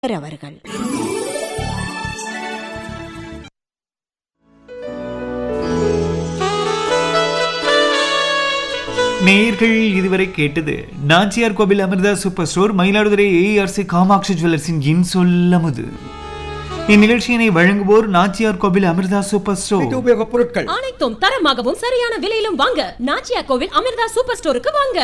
அவர்கள் நேயர்கள் இதுவரை கேட்டது Nachiyar Koil Amrita super store Mayiladuthurai ARC Kamatchi ஜுவல்லர்ஸின் இன் சொல்லமுது இந்நிகழ்ச்சியினை வழங்குவோர் நாச்சியார் கோவில் அமிர்தா சூப்பர் ஸ்டோர் வீட்டு உபயோகப் பொருட்கள் அனைத்தும் தரமாகவும் சரியான விலையிலும் வாங்க நாச்சியா கோவில் அமிர்தா சூப்பர் ஸ்டோருக்கு வாங்க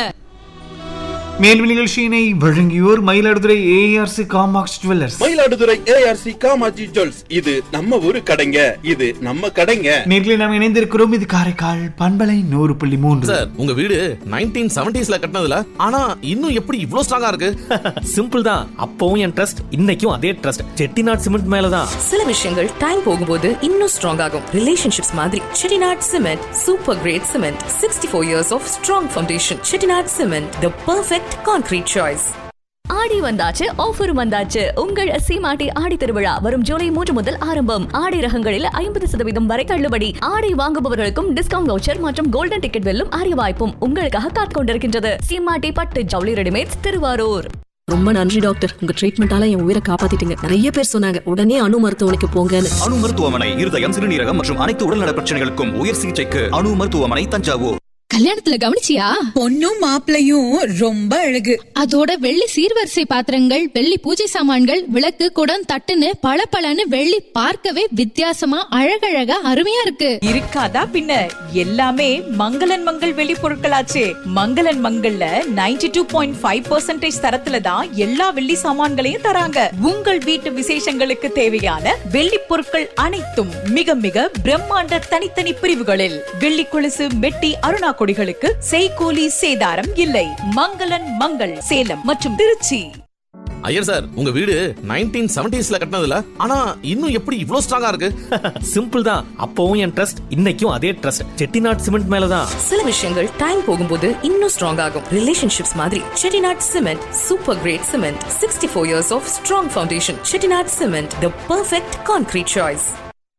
மேலும் நிகழ்ச்சியினை வழங்கியோர் Mayiladuthurai ARC Kamatchi jewellers Mayiladuthurai ARC Kamachi jewels இது நம்ம ஊரு கடைங்க இது நம்ம கடைங்க நேர்களை நாம் இணைந்திருக்கிறோம் இது காரைக்கால் பண்பலை நூறு புள்ளி மூன்று சார் உங்க வீடு நைன்டீன் செவன்டிஸ்ல கட்டினதுல ஆனா இன்னும் எப்படி இவ்ளோ ஸ்ட்ராங்கா இருக்கு சிம்பிள் தான் அப்பவும் என் ட்ரஸ்ட் இன்னைக்கும் அதே ட்ரஸ்ட் செட்டிநாட் சிமெண்ட் மேலதான் சில விஷயங்கள் டைம் போகும்போது இன்னும் ஸ்ட்ராங் ஆகும் ரிலேஷன்ஷிப்ஸ் மாதிரி Chettinad cement super great cement sixty four years of strong foundation Chettinad cement the perfect concrete choice Aadi வந்தாச்சு ஆஃபர் வந்தாச்சு உங்கள் சீமாட்டி ஆடி திருவிழா வரும் ஜூலை மூன்று முதல் ஆரம்பம் ஆடை ரகங்களில் ஐம்பது சதவீதம் வரை தள்ளுபடி ஆடை வாங்குபவர்களுக்கும் டிஸ்கவுண்ட் வவுச்சர் மற்றும் கோல்டன் டிக்கெட் வெல்லும் அரிய வாய்ப்பும் உங்களுக்காக காத்துக் கொண்டிருக்கின்றது சீமாட்டி பட்டு ஜவுளி ரெடிமேட்ஸ் திருவாரூர் ரொம்ப நன்றி டாக்டர் உங்க ட்ரீட்மெண்டால என் உயிரை காப்பாத்திட்டீங்க நிறைய பேர் சொன்னாங்க உடனே அணு மருத்துவமனைக்கு போங்கன்னு அணு மருத்துவமனை இருதயம் சிறுநீரகம் மற்றும் அனைத்து உடல்நல பிரச்சனைகளுக்கும் உயர் சிகிச்சைக்கு அணு மருத்துவமனை தஞ்சாவூர் கல்யாணத்துல கவனிச்சியா பொண்ணும் மாப்பிளையும் ரொம்ப அழகு அதோட வெள்ளி சீர்வரிசை பாத்திரங்கள் வெள்ளி பூஜை சாமான்கள் விளக்கு குடம் தட்டுன்னு பளபளன்னு வெள்ளி பார்க்கவே வித்தியாசமா அழகழகா அருமையா இருக்கு இருக்காதா பின்ன எல்லாமே மங்களன் மங்கள் வெளி பொருட்களாச்சே மங்களன் மங்கள்ல 92.5% டூ பாயிண்ட் ஃபைவ் பர்சன்டேஜ் தரத்துல தான் எல்லா வெள்ளி சாமான்களையும் தராங்க உங்கள் வீட்டு விசேஷங்களுக்கு தேவையான வெள்ளி பொருட்கள் அனைத்தும் மிக மிக பிரம்மாண்ட தனித்தனி பிரிவுகளில் வெள்ளி கொலுசு மெட்டி அருணா கொடிகளுக்கு செய்கூலி சேதாரம் இல்லை மங்களன் மங்கள் சேலம் மற்றும் திருச்சி ஐயர் சார் உங்க வீடு நைன்டீன் செவன்டிஸ்ல கட்டினதுல ஆனா இன்னும் எப்படி இவ்ளோ ஸ்ட்ராங்கா இருக்கு சிம்பிள் தான் அப்பவும் என் ட்ரஸ்ட் இன்னைக்கும் அதே ட்ரஸ்ட் செட்டிநாட் சிமெண்ட் மேலதான் சில விஷயங்கள் டைம் போகும்போது இன்னும் ஸ்ட்ராங் ஆகும் ரிலேஷன்ஷிப்ஸ் மாதிரி Chettinad cement super great cement sixty four years of strong foundation Chettinad cement the perfect concrete choice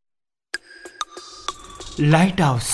lighthouse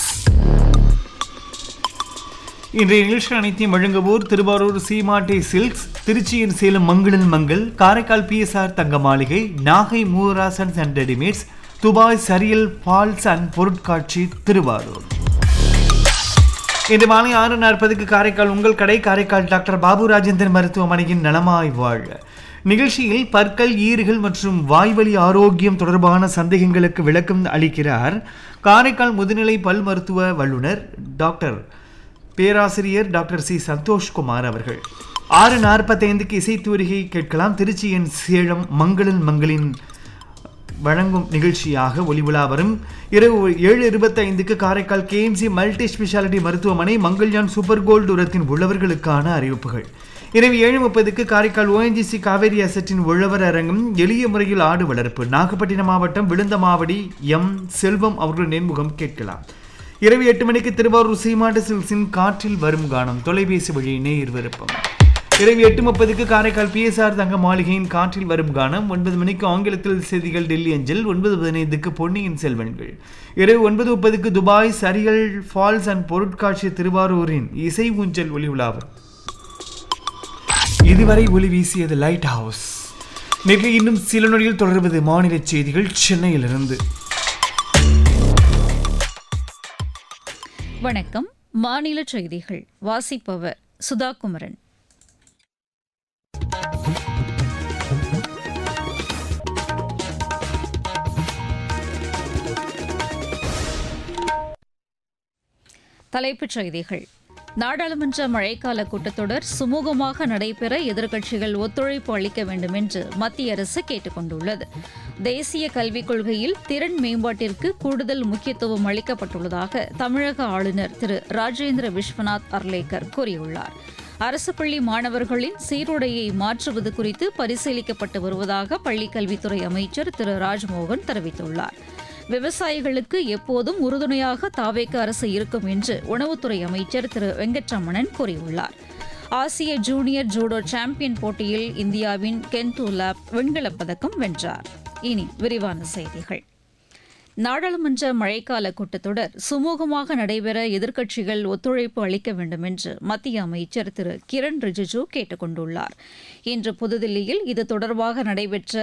இன்றைய நிகழ்ச்சி அனைத்தையும் வழங்குவோர் திருவாரூர் சீமாட்டி சில்க்ஸ் திருச்சியின் சேலம் மங்களன் Mangal Karaikal PSR Thanga Maligai Nagai Moorasons and readymades Dubai சரியல் ஃபால்ஸ் அண்ட் பொருட்காட்சி திருவாரூர் இன்று மாலை ஆறு நாற்பதுக்கு காரைக்கால் உங்கள் கடை காரைக்கால் டாக்டர் பாபு ராஜேந்திரன் மருத்துவமனையின் நலமாய் வாழ நிகழ்ச்சியில் பற்கள் ஈறுகள் மற்றும் வாய்வழி ஆரோக்கியம் தொடர்பான சந்தேகங்களுக்கு விளக்கம் அளிக்கிறார் காரைக்கால் முதுநிலை பல் மருத்துவ வல்லுநர் டாக்டர் பேராசிரியர் டாக்டர் சி சந்தோஷ்குமார் அவர்கள் ஆறு நாற்பத்தைந்துக்கு இசைத்தூரிகை கேட்கலாம் திருச்சியின் சேலம் மங்களன் மங்களின் வழங்கும் நிகழ்ச்சியாக ஒளிவிழா வரும் இரவு ஏழு இருபத்தைந்துக்கு காரைக்கால் கேஎம்சி மல்டி ஸ்பெஷாலிட்டி மருத்துவமனை மங்கள்யான் சூப்பர் கோல்டு உரத்தின் உழவர்களுக்கான அறிவிப்புகள் இரவு ஏழு முப்பதுக்கு காரைக்கால் ஓஎன்ஜிசி காவேரி அசட்டின் உழவர் அரங்கம் எளிய முறையில் ஆடு வளர்ப்பு நாகப்பட்டினம் மாவட்டம் விழுந்தமாவடி எம் செல்வம் அவர்கள் நேர்முகம் கேட்கலாம் இரவு எட்டு மணிக்கு திருவாரூர் சீமாட்டு சில்ஸின் காற்றில் வரும் கானம் தொலைபேசி வழி நேர் விருப்பம் இரவு எட்டு முப்பதுக்கு காரைக்கால் பிஎஸ்ஆர் தங்க மாளிகையின் காற்றில் வரும் கானம் ஒன்பது மணிக்கு ஆங்கிலத்தில் செய்திகள் டெல்லி அஞ்சல் ஒன்பது பதினைந்துக்கு பொன்னியின் செல்வன்கள் இரவு ஒன்பது முப்பதுக்கு துபாய் சரியல் ஃபால்ஸ் அண்ட் பொருட்காட்சி திருவாரூரின் இசை ஊஞ்சல் ஒளி உலாவர் இதுவரை ஒளி வீசியது லைட் ஹவுஸ் நேற்று இன்னும் சில நொடியில் தொடர்வது மாநில செய்திகள் சென்னையிலிருந்து வணக்கம் மாநில செய்திகள் வாசிப்பவர் சுதா குமரன் தலைப்புச் செய்திகள் நாடாளுமன்ற மழைக்கால கூட்டத்தொடர் சுமூகமாக நடைபெற எதிர்க்கட்சிகள் ஒத்துழைப்பு அளிக்க வேண்டும் என்று மத்திய அரசு கேட்டுக் கொண்டுள்ளது தேசிய கல்விக் கொள்கையில் திறன் மேம்பாட்டிற்கு கூடுதல் முக்கியத்துவம் அளிக்கப்பட்டுள்ளதாக தமிழக ஆளுநர் திரு ராஜேந்திர விஸ்வநாத் அர்லேக்கர் கூறியுள்ளார் அரசு பள்ளி மாணவர்களின் சீருடையை மாற்றுவது குறித்து பரிசீலிக்கப்பட்டு வருவதாக பள்ளிக்கல்வித்துறை அமைச்சர் திரு ராஜ்மோகன் தெரிவித்துள்ளார் விவசாயிகளுக்கு எப்போதும் உறுதுணையாக தாவேக்க அரசு இருக்கும் என்று உணவுத்துறை அமைச்சர் திரு வெங்கட்ரமணன் கூறியுள்ளார் ஆசிய ஜூனியர் ஜூடோ சாம்பியன் போட்டியில் இந்தியாவின் கென்டு லேப் வெண்கலப் பதக்கம் வென்றார் இனி விரிவான செய்திகள் நாடாளுமன்ற மழைக்கால கூட்டத்தொடர் சுமூகமாக நடைபெற எதிர்க்கட்சிகள் ஒத்துழைப்பு அளிக்க வேண்டும் என்று மத்திய அமைச்சர் திரு கிரண் ரிஜிஜு கேட்டுக் கொண்டுள்ளார் இன்று புதுதில்லியில் இது தொடர்பாக நடைபெற்ற